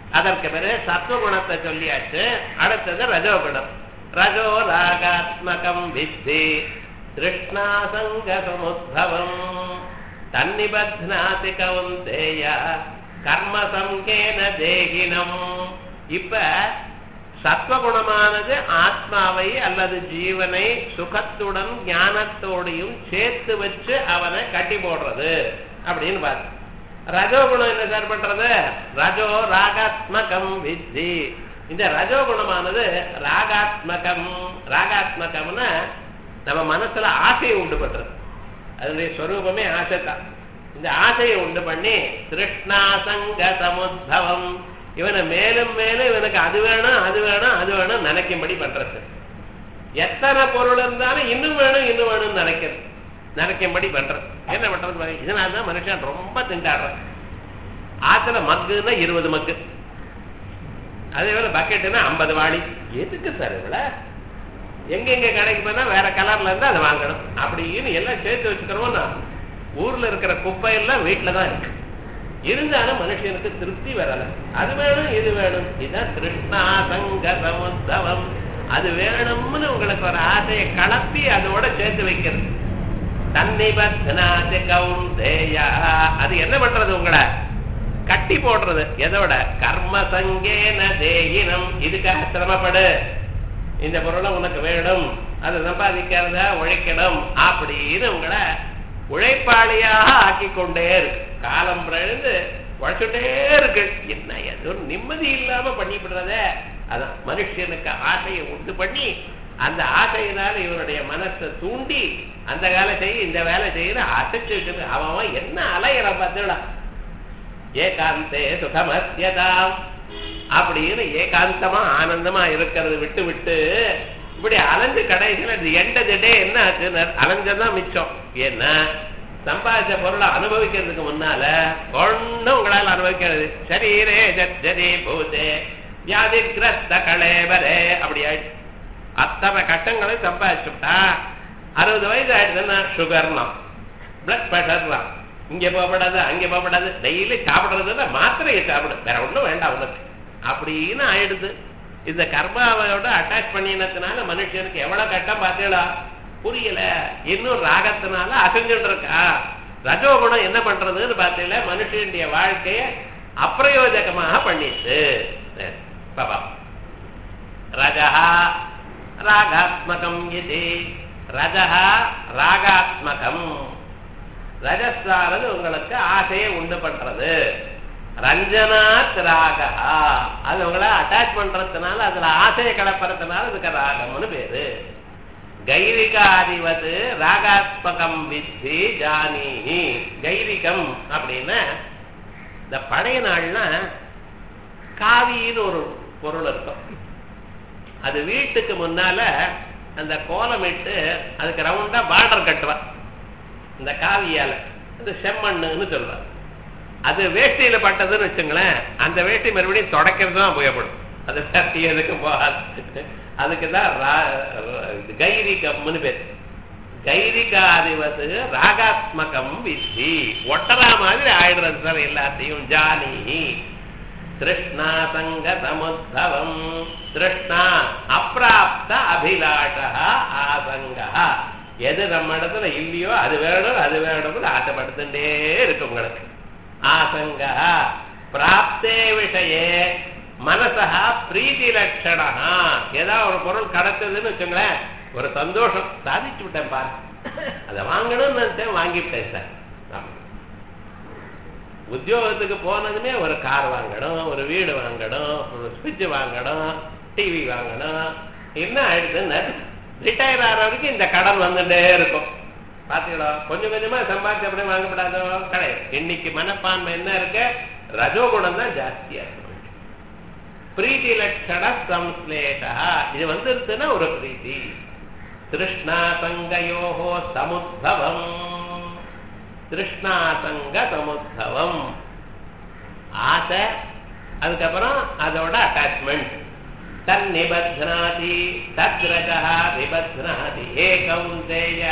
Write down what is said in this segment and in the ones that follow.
அதற்கு பிறகு சத்வகுணத்தை சொல்லியாச்சு அடுத்தது ரஜோகுணம் ரஜோ ராகாத்மகம் வித்தி திருஷ்ணாசங்க சமுத்பவம் தன்னிபத்னாதி கவுந்தேய கர்ம சங்கேன தேகினம் இப்ப சத்வகுணமானது ஆத்மாவை அல்லது ஜீவனை சுகத்துடன் ஞானத்தோடையும் சேர்த்து வச்சு அவனை கட்டி போடுறது அப்படின்னு பாரு ரஜோகுணம் என்ன சார் பண்றது ரஜோ ராகாத்மகம் வித்தி இந்த ரஜோகுணமானது ராகாத்மகம் ராகாத்மகம்னா நம்ம மனசுல ஆசையை உண்டு பண்றது அதனுடைய ஸ்வரூபமே ஆசை தான் இந்த ஆசையை உண்டு பண்ணி திருஷ்ணாசங்க சமுத்பவம் இவனை மேலும் மேலும் இவனுக்கு அது வேணும் அது வேணும் அது வேணும் நினைக்கும்படி பண்றது எத்தனை பொருள் இருந்தாலும் இன்னும் வேணும் இன்னும் வேணும்னு நினைக்கிறது நினைக்கும்படி பண்றது என்ன பண்றது பாருங்க இதனாலதான் மனுஷன் ரொம்ப திண்டாடுறான் ஆத்துல மக்குன்னா இருபது மக்கு அதே போல பக்கெட்டுன்னா ஐம்பது வாளி எதுக்கு சார் இவ்வளவு எங்கெங்க கடைக்கு போனா வேற கலர்ல இருந்தா அதை வாங்கணும் அப்படின்னு எல்லாம் சேர்த்து வச்சுக்கிறோம்னா ஊர்ல இருக்கிற குப்பை எல்லாம் வீட்டுல தான் இருக்கு இருந்தாலும் மனுஷனுக்கு திருப்தி வரல அது வேணும் இது வேணும் இதுதான் கிருஷ்ணா சங்க சமுத்தவம் அது வேணும்னு உங்களுக்கு ஒரு ஆசையை கலப்பி அதோட சேர்த்து வைக்கிறது தன்னிபத்னாதி கௌந்தேயா அது என்ன பண்றது உங்களை கட்டி போடுறது எதோட கர்ம சங்கேன தேயினம் இதுக்காக சிரமப்படு இந்த பொருளை உனக்கு வேணும் அதை சம்பாதிக்கிறத உழைக்கணும் அப்படின்னு உங்களை உழைப்பாளியாக ஆக்கி கொண்டே இருக்கு காலம் பிறந்து உழைச்சுட்டே இருக்கு என்ன ஏதோ நிம்மதி இல்லாம பண்ணிவிடுறதே அதான் மனுஷனுக்கு ஆசையை உண்டு பண்ணி அந்த ஆசையினால இவனுடைய மனசை தூண்டி அந்த வேலை செய்ய இந்த வேலை செய்ய அசைச்சு வச்சுட்டு அவன் அவன் என்ன அலையிற பார்த்தா ஏகாந்தே சுகமத்தியதாம் அப்படின்னு ஏகாந்தமா ஆனந்தமா இருக்கிறது விட்டு விட்டு இப்படி அலைஞ்சு கடைசியில் இது எண்டதுடே என்ன ஆச்சுன்னு அலைஞ்சதான் மிச்சம் ஏன்னா சம்பாதிச்ச பொருளை அனுபவிக்கிறதுக்கு முன்னால ஒண்ணும் உங்களால் அனுபவிக்கிறது சரீரே ஜரி பூதே வியாதிகிரஸ்த கலேவரே அப்படி ஆயிடுச்சு அத்தனை கட்டங்களையும் சம்பாதிச்சுட்டா அறுபது வயசு ஆயிடுச்சுன்னா சுகர்லாம் பிளட் ப்ரெஷர்லாம் இங்க போகப்படாது அங்க போகப்படாது டெய்லி சாப்பிடுறதுன்னா மாத்திரையை சாப்பிடு வேற ஒண்ணும் வேண்டாம் உனக்கு அப்படின்னு ஆயிடுது இந்த கர்மாவோட அட்டாச் பண்ணினதுனால மனுஷனுக்கு எவ்வளவு கட்டம் பார்த்தீங்களா புரியல இன்னும் ராகத்தினால அசைஞ்சுட்டு இருக்கா ரஜோகுணம் என்ன பண்றதுன்னு பார்த்தீங்களா மனுஷனுடைய வாழ்க்கைய அப்பிரயோஜகமாக பண்ணிட்டு பாபா ரஜா ராகாத்மகம் இது ரஜா ராகாத்மகம் ரஜஸ்தானது உங்களுக்கு ஆசையை உண்டு பண்றது ரஞ்சனாத் ராகா அது உங்களை அட்டாச் பண்றதுனால அதுல ஆசையை கலப்புறதுனால அதுக்கு ராகம்னு பேரு கைரிகாதிவது ராகாத்மகம் வித்தி ஜானி கைரிகம் அப்படின்னா இந்த பழைய நாள்னா காவின்னு ஒரு பொருள் இருக்கும் அது வீட்டுக்கு முன்னால அந்த கோலமிட்டு அதுக்கு ரவுண்டா பார்டர் கட்டுவான் இந்த காவியால அது செம்மண்ணுன்னு சொல்றாங்க அது வேஷ்டியில பட்டதுன்னு வச்சுங்களேன் அந்த வேஷ்டி மறுபடியும் தொடக்கிறது தான் உபயோகப்படும் அது சட்டி எதுக்கு போகாது அதுக்கு தான் கைரிகம்னு பேர் கைரிகாதிவது ராகாத்மகம் வித்தி ஒட்டரா மாதிரி ஆயிடுறது சார் எல்லாத்தையும் ஜானி திருஷ்ணா சங்க சமுத்பவம் திருஷ்ணா அப்பிராப்த அபிலாஷா ஆசங்கா எது நம்ம இடத்துல இல்லையோ அது வேணும் அது வேணும்னு ஆசைப்படுத்துட்டே இருக்கு உங்களுக்கு ஆசங்கா பிராப்தே விஷயே மனசா பிரீதி லட்சணா ஏதாவது ஒரு பொருள் கிடைச்சதுன்னு வச்சுங்களேன் ஒரு சந்தோஷம் சாதிச்சு விட்டேன் பாரு அதை வாங்கணும்னு நினைச்சேன் வாங்கிவிட்டேன் சார் உத்தியோகத்துக்கு போனதுமே ஒரு கார் வாங்கணும் ஒரு வீடு வாங்கணும் ஒரு ஸ்விட்ச் வாங்கணும் டிவி வாங்கணும் என்ன ஆயிடுதுன்னு ரிட்டையர் ஆகிற வரைக்கும் இந்த கடன் வந்துட்டே இருக்கும் பாத்தீங்களா கொஞ்சம் கொஞ்சமா சம்பாதிச்சு அப்படியே வாங்கப்படாதோ கிடையாது இன்னைக்கு மனப்பான்மை என்ன இருக்கு ரஜோகுணம் தான் ஜாஸ்தியா இருக்கு பிரீத்தி லட்சண சம்ஸ்லேஷா இது வந்துருச்சுன்னா ஒரு பிரீத்தி திருஷ்ணா சங்கயோகோ சமுத்பவம் திருஷ்ணா சங்க சமுத்பவம் ஆசை அதுக்கப்புறம் அதோட அட்டாச்மெண்ட் தன் நிபத்னாதி தத்ரஜா நிபத்னாதி ஏகௌந்தேய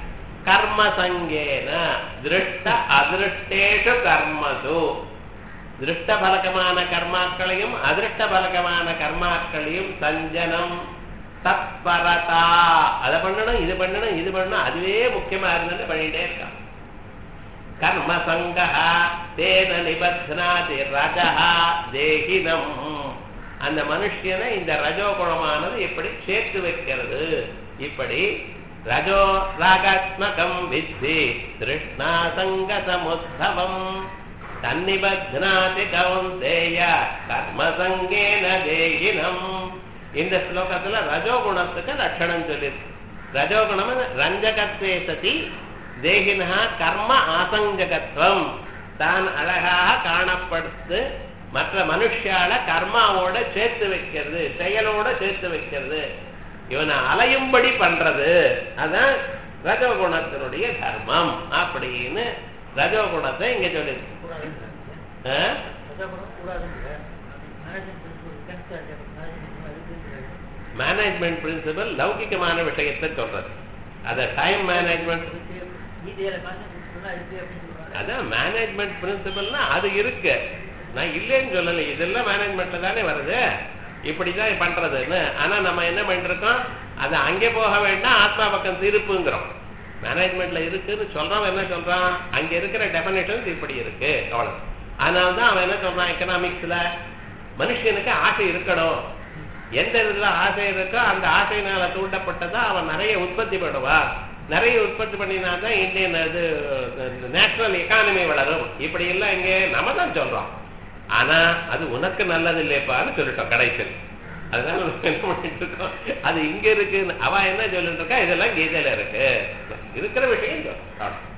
கர்ம சங்கேன திருஷ்ட அதிருஷ்டேஷு கர்மசு திருஷ்ட பலகமான கர்மாக்களையும் அதிருஷ்ட பலகமான கர்மாக்களையும் சஞ்சனம் தத்பரதா அதை பண்ணணும் இது பண்ணணும் இது பண்ணணும் அதுவே முக்கியமா இருந்தது பண்ணிட்டே இருக்கான் கர்ம சங்கா தேன நிபத்னாதி ரஜா தேகினம் அந்த மனுஷனை இந்த ரஜோகுணமானது எப்படி சேர்த்து வைக்கிறது இப்படி ரஜோ ராகாத்மகம் வித்தி திருஷ்ணா சங்க சமுத்தவம் தன்னிபத்னாதி கவுந்தேய கர்மசங்கேன தேகினம் இந்த ஸ்லோகத்துல ரஜோகுணத்துக்கு லட்சணம் சொல்லிருக்கு ரஜோகுணம் ரஞ்சகத்வே சதி தேகினா கர்ம ஆசஞ்சகத்துவம் தான் அழகாக காணப்படுத்து மற்ற மனுஷால கர்மாவோட சேர்த்து வைக்கிறது செயலோட சேர்த்து வைக்கிறது இவனை அலையும்படி பண்றது அதான் ரஜோகுணத்தினுடைய தர்மம் அப்படின்னு ரஜோகுணத்தை இங்க சொல்லிருக்கு ஆ? மேனேஜ்மெண்ட் பிரின்சிபல் லௌகிகமான விஷயத்தை சொல்றது அத டைம் மேனேஜ்மெண்ட் அதான் மேனேஜ்மெண்ட் பிரின்சிபல்னா அது இருக்கு நான் இல்லைன்னு சொல்லலை இதெல்லாம் மேனேஜ்மெண்ட்ல தானே வருது இப்படிதான் பண்றதுன்னு ஆனா நம்ம என்ன பண்ணிருக்கோம் அது அங்கே போக வேண்டாம் ஆத்மா பக்கம் திருப்புங்கிறோம் மேனேஜ்மெண்ட்ல இருக்குன்னு சொல்றவன் என்ன சொல்றான் அங்க இருக்கிற டெபனேஷன்ஸ் இப்படி இருக்கு அவ்வளவு அதனால தான் அவன் என்ன சொல்றான் எக்கனாமிக்ஸ்ல மனுஷனுக்கு ஆசை இருக்கணும் எந்த இதுல ஆசை இருக்கோ அந்த ஆசையினால தூண்டப்பட்டதா அவன் நிறைய உற்பத்தி பண்ணுவான் நிறைய உற்பத்தி பண்ணினா தான் இந்தியன் இது நேஷனல் எக்கானமி வளரும் இப்படி எல்லாம் இங்கே நம்ம தான் சொல்றோம் ஆனா அது உனக்கு நல்லது இல்லையப்பான்னு சொல்லிட்டோம் கடைசியில் அதுதான் நம்ம என்ன பண்ணிட்டு இருக்கோம் அது இங்க இருக்குன்னு அவ என்ன சொல்லிட்டு இருக்கா இதெல்லாம் கீதையில இருக்கு இருக்கிற விஷயம் சொல்றோம்